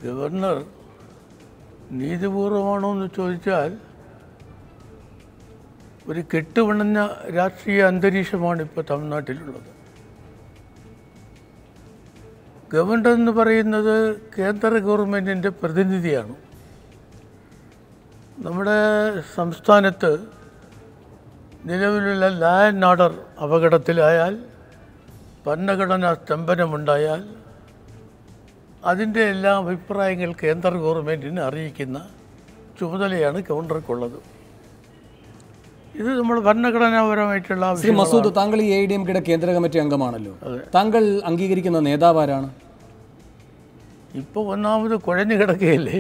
Governor നീതിപൂർവമാണോ എന്ന് ചോദിച്ചാൽ ഒരു കെട്ടുപിണഞ്ഞ രാഷ്ട്രീയ അന്തരീക്ഷമാണ് ഇപ്പോൾ തമിഴ്നാട്ടിലുള്ളത് ഗവർണർ എന്ന് പറയുന്നത് കേന്ദ്ര ഗവൺമെൻറ്റിൻ്റെ പ്രതിനിധിയാണ് നമ്മുടെ സംസ്ഥാനത്ത് നിലവിലുള്ള ലാ ആൻഡ് ഓർഡർ അപകടത്തിലായാൽ ഭരണഘടനാ സ്തംഭനമുണ്ടായാൽ അതിൻ്റെ എല്ലാ അഭിപ്രായങ്ങൾ കേന്ദ്ര ഗവൺമെൻറ്റിനെ അറിയിക്കുന്ന ചുമതലയാണ് ഗവർണർക്കുള്ളത് ഇത് നമ്മൾ ഭരണഘടനാപരമായിട്ടുള്ള ശ്രീ ആവശ്യം മസൂദ് താങ്കൾ ഈ എ ഡി എം കെയുടെ കേന്ദ്ര കമ്മിറ്റി അംഗമാണല്ലോ താങ്കൾ അംഗീകരിക്കുന്ന നേതാവാരാണ് ഇപ്പോൾ ഒന്നാമത് കുഴഞ്ഞു കിടക്കുകയല്ലേ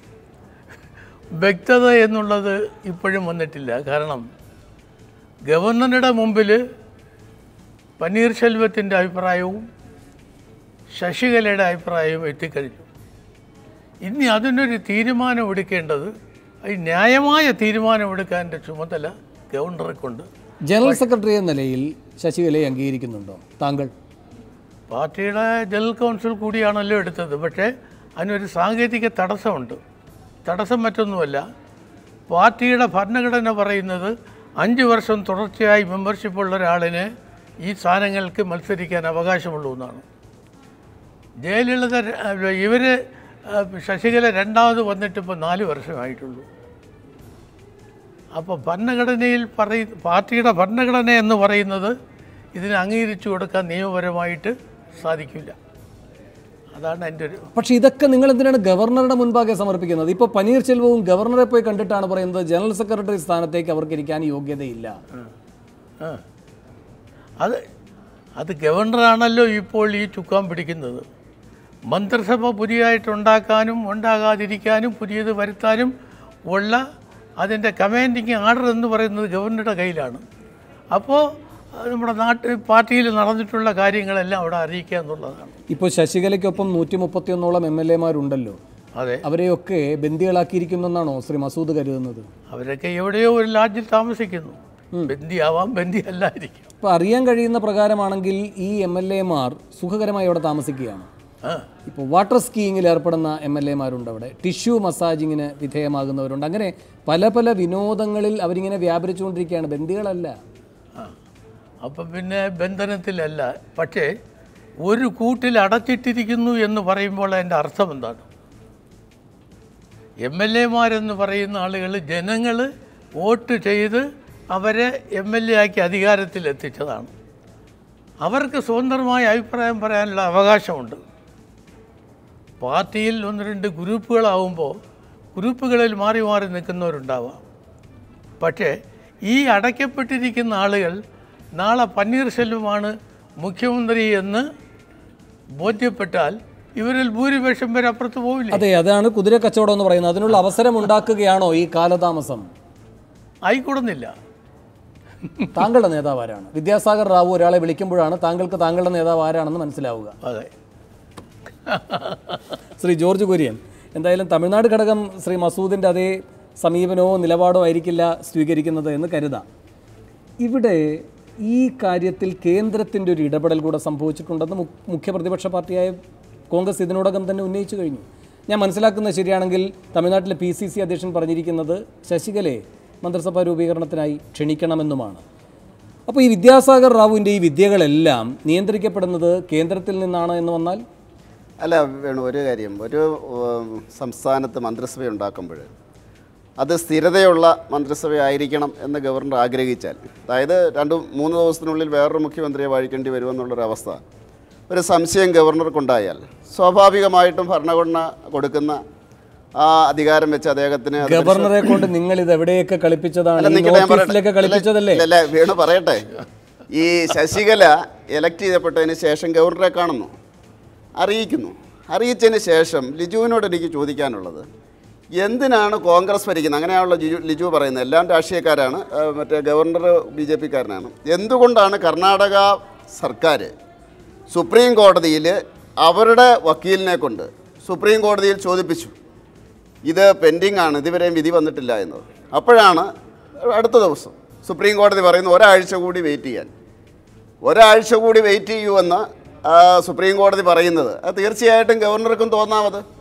വ്യക്തത എന്നുള്ളത് ഇപ്പോഴും വന്നിട്ടില്ല കാരണം ഗവർണറുടെ മുമ്പിൽ പന്നീർശെൽവത്തിൻ്റെ അഭിപ്രായവും ശശികലയുടെ അഭിപ്രായവും എത്തിക്കഴിഞ്ഞു ഇനി അതിനൊരു തീരുമാനം എടുക്കേണ്ടത് അത് ന്യായമായ തീരുമാനമെടുക്കാൻ്റെ ചുമതല ഗവർണറെക്കൊണ്ട് ജനറൽ സെക്രട്ടറി എന്ന നിലയിൽ ശശികലയെ അംഗീകരിക്കുന്നുണ്ടോ താങ്കൾ പാർട്ടിയുടെ ജനറൽ കൗൺസിൽ കൂടിയാണല്ലോ എടുത്തത് പക്ഷേ അതിനൊരു സാങ്കേതിക തടസ്സമുണ്ട് തടസ്സം മറ്റൊന്നുമല്ല പാർട്ടിയുടെ ഭരണഘടന പറയുന്നത് അഞ്ച് വർഷം തുടർച്ചയായി മെമ്പർഷിപ്പ് ഉള്ള ഒരാളിന് ഈ സ്ഥാനങ്ങൾക്ക് മത്സരിക്കാൻ അവകാശമുള്ളൂ എന്നാണ് ജയലളിത ഇവർ ശശികല രണ്ടാമത് വന്നിട്ട് ഇപ്പോൾ നാല് വർഷമായിട്ടുള്ളൂ അപ്പോൾ ഭരണഘടനയിൽ പറയ പാർട്ടിയുടെ ഭരണഘടന എന്ന് പറയുന്നത് ഇതിനെ അംഗീകരിച്ചു കൊടുക്കാൻ നിയമപരമായിട്ട് സാധിക്കില്ല അതാണ് എൻ്റെ ഒരു പക്ഷേ ഇതൊക്കെ നിങ്ങൾ എന്തിനാണ് ഗവർണറുടെ മുൻപാകെ സമർപ്പിക്കുന്നത് ഇപ്പോൾ പനീർശെൽവവും ഗവർണറെ പോയി കണ്ടിട്ടാണ് പറയുന്നത് ജനറൽ സെക്രട്ടറി സ്ഥാനത്തേക്ക് അവർക്ക് ഇരിക്കാൻ യോഗ്യതയില്ല ആ അത് അത് ഗവർണറാണല്ലോ ഇപ്പോൾ ഈ ചുക്കാൻ പിടിക്കുന്നത് മന്ത്രിസഭ പുതിയതായിട്ടുണ്ടാക്കാനും ഉണ്ടാകാതിരിക്കാനും പുതിയത് വരുത്താനും ഉള്ള അതിൻ്റെ കമാൻഡിങ് ആർഡർ എന്ന് പറയുന്നത് ഗവർണറുടെ കയ്യിലാണ് അപ്പോൾ അത് നമ്മുടെ നാട്ടിൽ പാർട്ടിയിൽ നടന്നിട്ടുള്ള കാര്യങ്ങളെല്ലാം അവിടെ അറിയിക്കുക എന്നുള്ളതാണ് ഇപ്പോൾ ശശികലയ്ക്കൊപ്പം നൂറ്റി മുപ്പത്തിയൊന്നോളം എം എൽ എമാരുണ്ടല്ലോ അതെ അവരെയൊക്കെ ബന്ദികളാക്കിയിരിക്കുന്നെന്നാണോ ശ്രീ മസൂദ് കരുതുന്നത് അവരൊക്കെ എവിടെയോ ഒരു ലാഡ്ജിൽ താമസിക്കുന്നു ബന്ദിയാവാം ബന്ദി അല്ലായിരിക്കും ഇപ്പോൾ അറിയാൻ കഴിയുന്ന പ്രകാരമാണെങ്കിൽ ഈ എം എൽ എമാർ സുഖകരമായി അവിടെ താമസിക്കുകയാണ് ആ ഇപ്പോൾ വാട്ടർ സ്കീയിങ്ങിൽ ഏർപ്പെടുന്ന എം എൽ എമാരുണ്ട് അവിടെ ടിഷ്യൂ മസാജിങ്ങിന് വിധേയമാകുന്നവരുണ്ട് അങ്ങനെ പല പല വിനോദങ്ങളിൽ അവരിങ്ങനെ വ്യാപരിച്ചുകൊണ്ടിരിക്കുകയാണ് ബന്ദികളല്ല ആ അപ്പം പിന്നെ ബന്ധനത്തിലല്ല പക്ഷേ ഒരു കൂട്ടിൽ അടച്ചിട്ടിരിക്കുന്നു എന്ന് പറയുമ്പോൾ അതിൻ്റെ അർത്ഥം എന്താണ് എം എൽ എമാരെന്ന് പറയുന്ന ആളുകൾ ജനങ്ങൾ വോട്ട് ചെയ്ത് അവരെ എം എൽ എ ആക്കി അധികാരത്തിൽ എത്തിച്ചതാണ് അവർക്ക് സ്വതന്ത്രമായ അഭിപ്രായം പറയാനുള്ള അവകാശമുണ്ട് പാർട്ടിയിൽ ഒന്ന് രണ്ട് ഗ്രൂപ്പുകളാവുമ്പോൾ ഗ്രൂപ്പുകളിൽ മാറി മാറി നിൽക്കുന്നവരുണ്ടാവാം പക്ഷേ ഈ അടയ്ക്കപ്പെട്ടിരിക്കുന്ന ആളുകൾ നാളെ പന്നീർശെൽവമാണ് മുഖ്യമന്ത്രി എന്ന് ബോധ്യപ്പെട്ടാൽ ഇവരിൽ ഭൂരിപക്ഷം പേര് അപ്പുറത്ത് പോവില്ല അതെ അതാണ് കുതിര കച്ചവടം എന്ന് പറയുന്നത് അതിനുള്ള അവസരം ഉണ്ടാക്കുകയാണോ ഈ കാലതാമസം ആയിക്കൂടുന്നില്ല താങ്കളുടെ നേതാവ് ആരാണ് വിദ്യാസാഗർ റാവു ഒരാളെ വിളിക്കുമ്പോഴാണ് താങ്കൾക്ക് താങ്കളുടെ നേതാവ് ആരാണെന്ന് മനസ്സിലാവുക അതെ ശ്രീ ജോർജ് കുര്യൻ എന്തായാലും തമിഴ്നാട് ഘടകം ശ്രീ മസൂദിൻ്റെ അതേ സമീപനമോ നിലപാടോ ആയിരിക്കില്ല സ്വീകരിക്കുന്നത് എന്ന് കരുതാം ഇവിടെ ഈ കാര്യത്തിൽ കേന്ദ്രത്തിൻ്റെ ഒരു ഇടപെടൽ കൂടെ സംഭവിച്ചിട്ടുണ്ടെന്ന് മു- മുഖ്യ പ്രതിപക്ഷ പാർട്ടിയായ കോൺഗ്രസ് ഇതിനോടകം തന്നെ ഉന്നയിച്ചു കഴിഞ്ഞു ഞാൻ മനസ്സിലാക്കുന്നത് ശരിയാണെങ്കിൽ തമിഴ്നാട്ടിലെ പി സി സി അധ്യക്ഷൻ പറഞ്ഞിരിക്കുന്നത് ശശികലയെ മന്ത്രിസഭാ രൂപീകരണത്തിനായി ക്ഷണിക്കണമെന്നുമാണ് അപ്പോൾ ഈ വിദ്യാസാഗർ റാവുവിൻ്റെ ഈ വിദ്യകളെല്ലാം നിയന്ത്രിക്കപ്പെടുന്നത് കേന്ദ്രത്തിൽ നിന്നാണ് എന്ന് വന്നാൽ അല്ല വേണു ഒരു കാര്യം ഒരു ഉം, സംസ്ഥാനത്ത് മന്ത്രിസഭ ഉണ്ടാക്കുമ്പോൾ അത് സ്ഥിരതയുള്ള മന്ത്രിസഭയായിരിക്കണം എന്ന് ഗവർണർ ആഗ്രഹിച്ചാൽ അതായത് രണ്ട് മൂന്ന് ദിവസത്തിനുള്ളിൽ വേറൊരു മുഖ്യമന്ത്രിയെ വഴിക്കേണ്ടി വരുമെന്നുള്ളൊരവസ്ഥ ഒരു സംശയം ഗവർണർക്കുണ്ടായാൽ സ്വാഭാവികമായിട്ടും ഭരണഘടന കൊടുക്കുന്ന ആ അധികാരം വെച്ച് അദ്ദേഹത്തിന് അത് ഗവർണറെ കൊണ്ട് നിങ്ങൾ ഇത് എവിടെയൊക്കെ കളിപ്പിച്ചതാണ് അല്ല, ഈ നിൽക്കട്ടെ, ഞാൻ പറയട്ടെ. നോട്ടീസിലൊക്കെ കളിപ്പിച്ചതല്ലേ ഇല്ല, ഇല്ല, വീണു പറയട്ടെ ഈ ശശികല എലക്ട് ചെയ്യപ്പെട്ടതിന് ശേഷം ഗവർണറെ കാണുന്നു അറിയിക്കുന്നു അറിയിച്ചതിന് ശേഷം ലിജുവിനോട് എനിക്ക് ചോദിക്കാനുള്ളത് എന്തിനാണ് കോൺഗ്രസ് ഭരിക്കുന്നത് അങ്ങനെയാണല്ലോ ലിജു ലിജു പറയുന്നത് എല്ലാം രാഷ്ട്രീയക്കാരാണ് ആ, മറ്റേ ഗവർണർ ബി ജെ പിക്കാരനാണ് എന്തുകൊണ്ടാണ് കർണാടക സർക്കാർ സുപ്രീം കോടതിയിൽ അവരുടെ വക്കീലിനെ കൊണ്ട് സുപ്രീം കോടതിയിൽ ചോദിപ്പിച്ചു ഇത് പെൻഡിങ് ആണ് ഇതുവരെയും വിധി വന്നിട്ടില്ല എന്നത് അപ്പോഴാണ് അടുത്ത ദിവസം സുപ്രീം കോടതി പറയുന്നു ഒരാഴ്ച കൂടി വെയിറ്റ് ചെയ്യാൻ ഒരാഴ്ച കൂടി വെയിറ്റ് ചെയ്യുമെന്ന് ആ, സുപ്രീം കോടതി പറയുന്നത് അത് തീർച്ചയായിട്ടും ഗവർണർക്കും തോന്നാമത്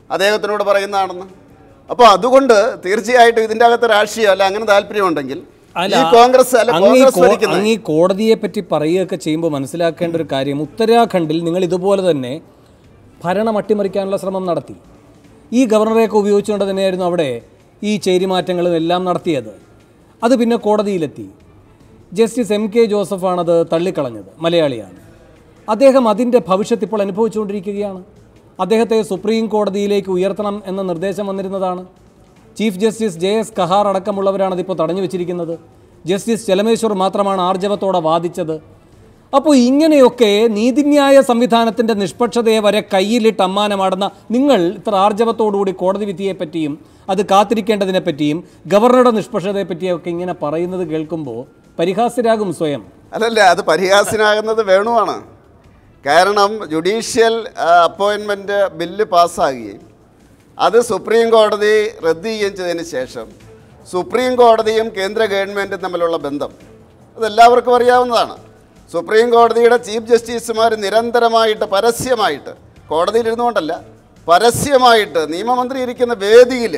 അദ്ദേഹത്തിനോട് പറയുന്നതാണെന്ന് അപ്പോൾ അതുകൊണ്ട് തീർച്ചയായിട്ടും ഇതിൻ്റെ അകത്ത് രാഷ്ട്രീയം അല്ല അങ്ങനെ താല്പര്യമുണ്ടെങ്കിൽ അല്ല, ഈ കോൺഗ്രസ് അല്ല അങ്ങ് ഈ കോൺഗ്രസ് കോ- ഭരിക്കുന്നത് അങ്ങ് ഈ കോടതിയെ പറ്റി പറയുകയൊക്കെ ചെയ്യുമ്പോൾ മനസ്സിലാക്കേണ്ട ഒരു കാര്യം ഉത്തരാഖണ്ഡിൽ നിങ്ങൾ ഇതുപോലെ തന്നെ ഭരണം അട്ടിമറിക്കാനുള്ള ശ്രമം നടത്തി ഈ ഗവർണറെയൊക്കെ ഉപയോഗിച്ചുകൊണ്ട് തന്നെയായിരുന്നു അവിടെ ഈ ചേരിമാറ്റങ്ങളും എല്ലാം നടത്തിയത് അത് പിന്നെ കോടതിയിലെത്തി ജസ്റ്റിസ് എം കെ ജോസഫാണത് തള്ളിക്കളഞ്ഞത് മലയാളിയാണ് അദ്ദേഹം അതിൻ്റെ ഭവിഷ്യത്ത് ഇപ്പോൾ അനുഭവിച്ചുകൊണ്ടിരിക്കുകയാണ് അദ്ദേഹത്തെ സുപ്രീം കോടതിയിലേക്ക് ഉയർത്തണം എന്ന നിർദ്ദേശം വന്നിരുന്നതാണ് chief justice J S Khehar അടക്കമുള്ളവരാണ് അതിപ്പോൾ തടഞ്ഞു വെച്ചിരിക്കുന്നത് ജസ്റ്റിസ് ചെലമേശ്വർ മാത്രമാണ് ആർജവത്തോടെ വാദിച്ചത് അപ്പോൾ ഇങ്ങനെയൊക്കെ നീതിന്യായ സംവിധാനത്തിൻ്റെ നിഷ്പക്ഷതയെ വരെ കയ്യിലിട്ട് അമ്മാനമാടുന്ന നിങ്ങൾ ഇത്ര ആർജവത്തോടുകൂടി കോടതി വിധിയെ പറ്റിയും അത് കാത്തിരിക്കേണ്ടതിനെ പറ്റിയും ഗവർണറുടെ നിഷ്പക്ഷതയെ പറ്റിയൊക്കെ ഇങ്ങനെ പറയുന്നത് കേൾക്കുമ്പോൾ പരിഹാസ്യരാകും സ്വയം അല്ലല്ല അത് പരിഹാസ്യനാകുന്നത് വേണുവാണ് കാരണം ജുഡീഷ്യൽ അപ്പോയിൻമെൻറ്റ് ബില്ല് പാസ്സാകുകയും അത് സുപ്രീം കോടതി റദ്ദ് ചെയ്യുകയും ചെയ്തതിന് ശേഷം സുപ്രീം കോടതിയും കേന്ദ്ര ഗവൺമെൻറ്റും തമ്മിലുള്ള ബന്ധം അതെല്ലാവർക്കും അറിയാവുന്നതാണ് സുപ്രീം കോടതിയുടെ ചീഫ് ജസ്റ്റിസുമാർ നിരന്തരമായിട്ട് പരസ്യമായിട്ട് കോടതിയിൽ ഇരുന്നുകൊണ്ടല്ല പരസ്യമായിട്ട് നിയമമന്ത്രി ഇരിക്കുന്ന വേദിയിൽ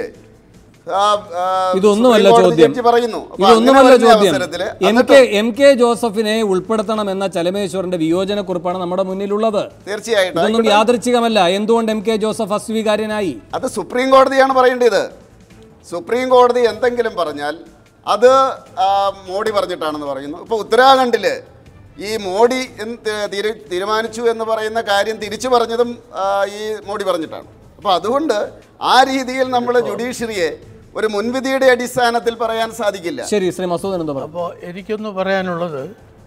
ഇതൊന്നുമല്ല ചോദ്യം പറയുന്നു അപ്പൊ ഇതൊന്നുമല്ല അങ്ങനെ വരുന്ന ചോദ്യം അവസരത്തില് എം കെ എം കെ ജോസഫിനെ ഉൾപ്പെടുത്തണം എന്ന ചലമേശ്വറിന്റെ വിയോജനക്കുറിപ്പാണ് നമ്മുടെ മുന്നിലുള്ളത് തീർച്ചയായിട്ടും ഇതൊന്നും യാദൃച്ഛികമല്ല എന്തുകൊണ്ട് എം കെ ജോസഫ് അസ്വീകാര്യനായി അത് സുപ്രീം കോടതിയാണ് പറയേണ്ടത് സുപ്രീം കോടതി എന്തെങ്കിലും പറഞ്ഞാൽ അത് ആ, മോഡി പറഞ്ഞിട്ടാണെന്ന് പറയുന്നു ഇപ്പോൾ ഉത്തരാഖണ്ഡിൽ ഈ മോഡി എന്ന് തി- തീരു- തീരുമാനിച്ചു എന്ന് പറയുന്ന കാര്യം തിരിച്ചു പറഞ്ഞതും ആ, ഈ മോഡി പറഞ്ഞിട്ടാണ് അപ്പോൾ അതുകൊണ്ട് ആ രീതിയിൽ നമ്മൾ ജുഡീഷ്യറിയെ ഒരു മുൻവിധിയുടെ അടിസ്ഥാനത്തിൽ പറയാൻ സാധിക്കില്ല ശരി ശ്രീ മസൂദൻ എന്താ പറയുക അപ്പോൾ എനിക്കൊന്ന് പറയാനുള്ളത്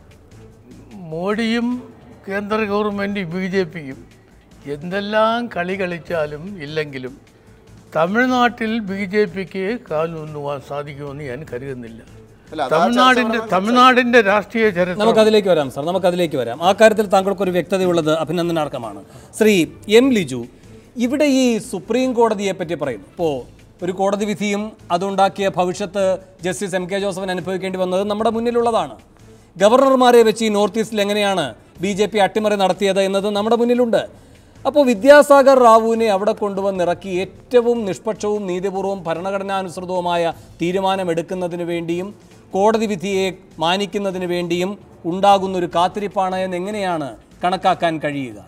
മോഡിയും കേന്ദ്ര ഗവൺമെൻറ് ബി ജെ പിയും എന്തെല്ലാം കളി കളിച്ചാലും ഇല്ലെങ്കിലും തമിഴ്നാട്ടിൽ ബി ജെ പിക്ക് കാലൂന്നുവാൻ സാധിക്കുമെന്ന് ഞാൻ കരുതുന്നില്ല അല്ല, അതാ തമിഴ്നാടിൻ്റെ തമിഴ്നാടിൻ്റെ രാഷ്ട്രീയ ചരിത്രം നമുക്കതിലേക്ക് വരാം സാർ നമുക്കതിലേക്ക് വരാം ആ കാര്യത്തിൽ താങ്കൾക്കൊരു വ്യക്തതയുള്ളത് അഭിനന്ദനാർഹമാണ് ശ്രീ എം ലിജു ഇവിടെ ഈ സുപ്രീം കോടതിയെ പറ്റി പറയുന്നു ഇപ്പോൾ ഒരു കോടതി വിധിയും അതുണ്ടാക്കിയ ഭവിഷ്യത്ത് ജസ്റ്റിസ് എം കെ ജോസഫിന് അനുഭവിക്കേണ്ടി വന്നത് നമ്മുടെ മുന്നിലുള്ളതാണ് ഗവർണർമാരെ വെച്ച് ഈ നോർത്ത് ഈസ്റ്റിൽ എങ്ങനെയാണ് ബി ജെ പി അട്ടിമറി നടത്തിയത് എന്നത് നമ്മുടെ മുന്നിലുണ്ട് അപ്പോൾ വിദ്യാസാഗർ റാവുവിനെ അവിടെ കൊണ്ടുവന്നിറക്കി ഏറ്റവും നിഷ്പക്ഷവും നീതിപൂർവവും ഭരണഘടനാനുസൃതവുമായ തീരുമാനമെടുക്കുന്നതിന് വേണ്ടിയും കോടതി വിധിയെ മാനിക്കുന്നതിന് വേണ്ടിയും ഉണ്ടാകുന്ന ഒരു കാത്തിരിപ്പാണ് എന്ന് എങ്ങനെയാണ് കണക്കാക്കാൻ കഴിയുക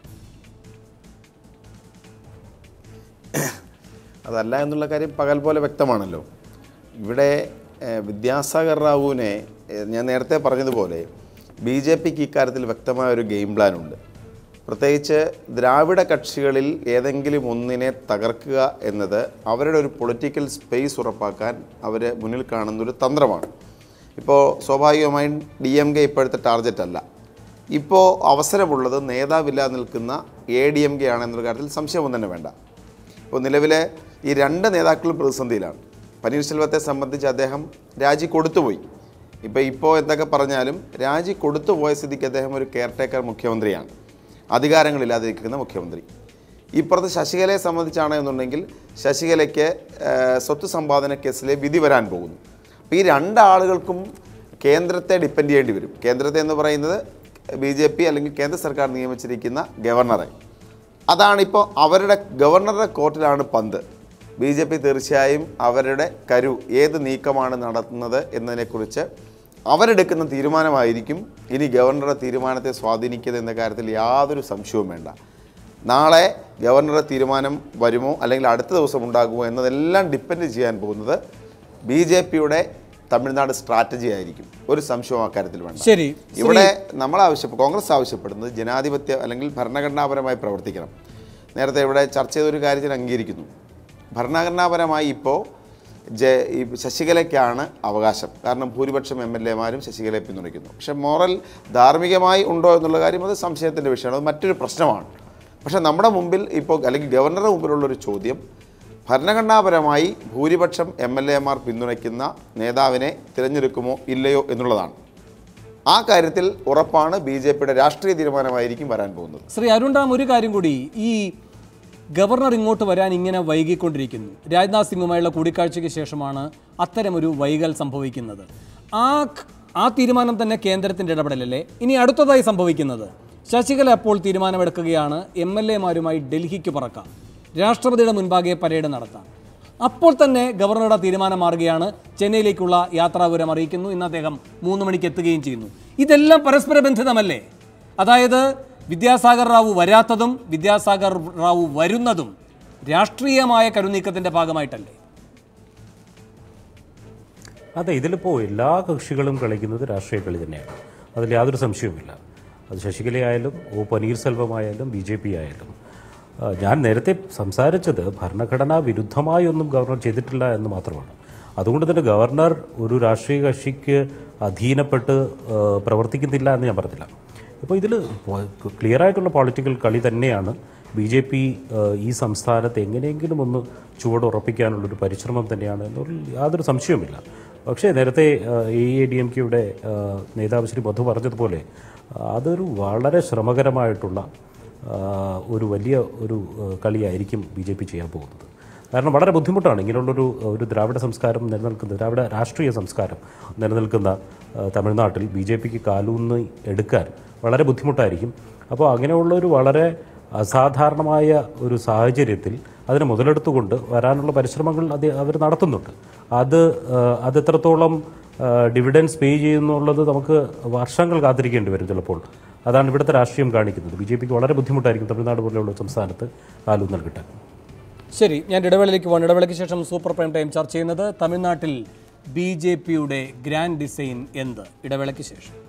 അതല്ല എന്നുള്ള കാര്യം പകൽ പോലെ വ്യക്തമാണല്ലോ ഇവിടെ ഏഹ്, വിദ്യാസാഗർ റാവുവിനെ ഏഹ്, ഞാൻ നേരത്തെ പറഞ്ഞതുപോലെ ബി ജെ പിക്ക് ഇക്കാര്യത്തിൽ വ്യക്തമായ ഒരു ഗെയിം പ്ലാൻ ഉണ്ട് പ്രത്യേകിച്ച് ദ്രാവിഡ കക്ഷികളിൽ ഏതെങ്കിലും ഒന്നിനെ തകർക്കുക എന്നത് അവരുടെ ഒരു പൊളിറ്റിക്കൽ സ്പേസ് ഉറപ്പാക്കാൻ അവർ മുന്നിൽ കാണുന്ന ഒരു തന്ത്രമാണ് ഇപ്പോൾ സ്വാഭാവികമായും ഡി എം കെ ഇപ്പോഴത്തെ ടാർഗറ്റ് അല്ല ഇപ്പോൾ അവസരമുള്ളത് നേതാവില്ലാതെ നിൽക്കുന്ന എ ഡി എം കെ ആണെന്നൊരു കാര്യത്തിൽ സംശയമൊന്നും തന്നെ വേണ്ട ഇപ്പോൾ നിലവിലെ ഈ രണ്ട് നേതാക്കളും പ്രതിസന്ധിയിലാണ് പനീർശെൽവത്തെ സംബന്ധിച്ച് അദ്ദേഹം രാജി കൊടുത്തുപോയി ഇപ്പോൾ ഇപ്പോൾ എന്തൊക്കെ പറഞ്ഞാലും രാജി കൊടുത്തുപോയ സ്ഥിതിക്ക് അദ്ദേഹം ഒരു കെയർ ടേക്കർ മുഖ്യമന്ത്രിയാണ് അധികാരങ്ങളില്ലാതിരിക്കുന്ന മുഖ്യമന്ത്രി ഇപ്പുറത്ത് ശശികലയെ സംബന്ധിച്ചാണ് എന്നുണ്ടെങ്കിൽ ശശികലയ്ക്ക് ഏഹ്, സ്വത്ത് സമ്പാദന കേസിലെ വിധി വരാൻ പോകുന്നു അപ്പോൾ ഈ രണ്ടാളുകൾക്കും കേന്ദ്രത്തെ ഡിപ്പെൻഡ് ചെയ്യേണ്ടി വരും കേന്ദ്രത്തെ എന്ന് പറയുന്നത് ബി ജെ പി അല്ലെങ്കിൽ കേന്ദ്ര സർക്കാർ നിയമിച്ചിരിക്കുന്ന ഗവർണറെ അതാണിപ്പോൾ അവരുടെ ഗവർണറുടെ കോർട്ടിലാണ് പന്ത് ബി ജെ പി തീർച്ചയായും അവരുടെ കരു ഏത് നീക്കമാണ് നടത്തുന്നത് എന്നതിനെക്കുറിച്ച് അവരെടുക്കുന്ന തീരുമാനമായിരിക്കും ഇനി ഗവർണറുടെ തീരുമാനത്തെ സ്വാധീനിക്കുന്നത് എന്ന കാര്യത്തിൽ യാതൊരു സംശയവും വേണ്ട നാളെ ഗവർണറുടെ തീരുമാനം വരുമോ അല്ലെങ്കിൽ അടുത്ത ദിവസം ഉണ്ടാകുമോ എന്നതെല്ലാം ഡിപ്പെൻഡ് ചെയ്യാൻ പോകുന്നത് ബി ജെ പിയുടെ തമിഴ്നാട് സ്ട്രാറ്റജി ആയിരിക്കും ഒരു സംശയവും അക്കാര്യത്തിൽ വേണ്ട ശരി ഇവിടെ നമ്മൾ ആവശ്യപ്പെടും കോൺഗ്രസ് ആവശ്യപ്പെടുന്നത് ജനാധിപത്യ അല്ലെങ്കിൽ ഭരണഘടനാപരമായി പ്രവർത്തിക്കണം നേരത്തെ ഇവിടെ ചർച്ച ചെയ്തൊരു കാര്യത്തിൽ അംഗീകരിക്കുന്നു ഭരണഘടനാപരമായി ഇപ്പോൾ ജെ ഈ ശശികലയ്ക്കാണ് അവകാശം കാരണം ഭൂരിപക്ഷം എം എൽ എമാരും ശശികലയെ പിന്തുണയ്ക്കുന്നു പക്ഷേ മോറൽ ധാർമ്മികമായി ഉണ്ടോ എന്നുള്ള കാര്യം അത് സംശയത്തിൻ്റെ വിഷയമാണ് അത് മറ്റൊരു പ്രശ്നമാണ് പക്ഷേ നമ്മുടെ മുമ്പിൽ ഇപ്പോൾ അല്ലെങ്കിൽ ഗവർണറുടെ മുമ്പിലുള്ളൊരു ചോദ്യം ഭരണഘടനാപരമായി ഭൂരിപക്ഷം എം എൽ എമാർ പിന്തുണയ്ക്കുന്ന നേതാവിനെ തിരഞ്ഞെടുക്കുമോ ഇല്ലയോ എന്നുള്ളതാണ് ആ കാര്യത്തിൽ ഉറപ്പാണ് ബി ജെ പിയുടെ രാഷ്ട്രീയ തീരുമാനമായിരിക്കും വരാൻ പോകുന്നത് ശ്രീ അരുണ്ടാം ഒരു കാര്യം കൂടി ഈ ഗവർണർ ഇങ്ങോട്ട് വരാൻ ഇങ്ങനെ വൈകിക്കൊണ്ടിരിക്കുന്നു രാജ്നാഥ് സിംഗുമായുള്ള കൂടിക്കാഴ്ചയ്ക്ക് ശേഷമാണ് അത്തരമൊരു വൈകൽ സംഭവിക്കുന്നത് ആ ആ തീരുമാനം തന്നെ കേന്ദ്രത്തിൻ്റെ ഇടപെടലല്ലേ ഇനി അടുത്തതായി സംഭവിക്കുന്നത് ശശികല അപ്പോൾ തീരുമാനമെടുക്കുകയാണ് എം എൽ എമാരുമായി ഡൽഹിക്ക് പറക്കാം രാഷ്ട്രപതിയുടെ മുൻപാകെ പരേഡ് നടത്താം അപ്പോൾ തന്നെ ഗവർണറുടെ തീരുമാനം മാറുകയാണ് ചെന്നൈയിലേക്കുള്ള യാത്രാവിവരം അറിയിക്കുന്നു ഇന്ന് അദ്ദേഹം മൂന്ന് മണിക്ക് എത്തുകയും ചെയ്യുന്നു ഇതെല്ലാം പരസ്പര ബന്ധിതമല്ലേ അതായത് വിദ്യാസാഗർ റാവു വരാത്തതും വിദ്യാസാഗർ റാവു വരുന്നതും രാഷ്ട്രീയമായ കരുനീക്കത്തിന്റെ ഭാഗമായിട്ടല്ലേ അതെ ഇതിലിപ്പോൾ എല്ലാ കക്ഷികളും കളിക്കുന്നത് രാഷ്ട്രീയ കളി തന്നെയാണ് അതിൽ യാതൊരു സംശയവുമില്ല അത് ശശികലയായാലും ഒ പനീർസെൽവമായാലും ബി ജെ പി ആയാലും ആ, ഞാൻ നേരത്തെ സംസാരിച്ചത് ഭരണഘടനാ വിരുദ്ധമായി ഒന്നും ഗവർണർ ചെയ്തിട്ടില്ല എന്ന് മാത്രമാണ് അതുകൊണ്ട് തന്നെ ഗവർണർ ഒരു രാഷ്ട്രീയ കക്ഷിക്ക് അധീനപ്പെട്ട് ആ, പ്രവർത്തിക്കുന്നില്ല എന്ന് ഞാൻ പറഞ്ഞില്ല അപ്പോൾ ഇതിൽ ക്ലിയർ ആയിട്ടുള്ള പൊളിറ്റിക്കൽ കളി തന്നെയാണ് ബി ജെ പി ഈ സംസ്ഥാനത്ത് എങ്ങനെയെങ്കിലും ഒന്ന് ചുവടുറപ്പിക്കാനുള്ളൊരു പരിശ്രമം തന്നെയാണ് എന്നൊരു യാതൊരു സംശയവുമില്ല പക്ഷേ നേരത്തെ എ എ ഡി എം കെയുടെ നേതാവ് ശ്രീ മധു പറഞ്ഞതുപോലെ ആ, അതൊരു വളരെ ശ്രമകരമായിട്ടുള്ള ആ, ഒരു വലിയ ഒരു ആ, കളിയായിരിക്കും ബി ജെ പി ചെയ്യാൻ പോകുന്നത് കാരണം വളരെ ബുദ്ധിമുട്ടാണ് ഇങ്ങനെയുള്ളൊരു ഒരു ദ്രാവിഡ സംസ്കാരം നിലനിൽക്കുന്ന ദ്രാവിഡ രാഷ്ട്രീയ സംസ്കാരം നിലനിൽക്കുന്ന ആ, തമിഴ്നാട്ടിൽ ബി ജെ പിക്ക് കാലൂന്ന് എടുക്കാൻ വളരെ ബുദ്ധിമുട്ടായിരിക്കും അപ്പോൾ അങ്ങനെയുള്ളൊരു വളരെ അസാധാരണമായ ഒരു സാഹചര്യത്തിൽ അതിനെ മുതലെടുത്തുകൊണ്ട് വരാനുള്ള പരിശ്രമങ്ങൾ അത് അവർ നടത്തുന്നുണ്ട് അത് ആ, അത് എത്രത്തോളം ഡിവിഡൻസ് പേ ചെയ്യുന്നുള്ളത് നമുക്ക് വർഷങ്ങൾ കാത്തിരിക്കേണ്ടി വരും ചിലപ്പോൾ അതാണ് ഇവിടുത്തെ രാഷ്ട്രീയം കാണിക്കുന്നത് ബി ജെ പിക്ക് വളരെ ബുദ്ധിമുട്ടായിരിക്കും തമിഴ്നാട് പോലെയുള്ള ഒരു സംസ്ഥാനത്ത് കാലൂന്നൽ കിട്ടാൻ ശരി ഞാൻ ഇടവേളയിലേക്ക് പോകണം ഇടവേളയ്ക്ക് ശേഷം സൂപ്പർ പ്രൈം ടൈം ചർച്ച ചെയ്യുന്നത് തമിഴ്നാട്ടിൽ ബി ജെ പിയുടെ ഗ്രാൻഡ് ഡിസൈൻ എന്ത് ഇടവേളയ്ക്ക് ശേഷം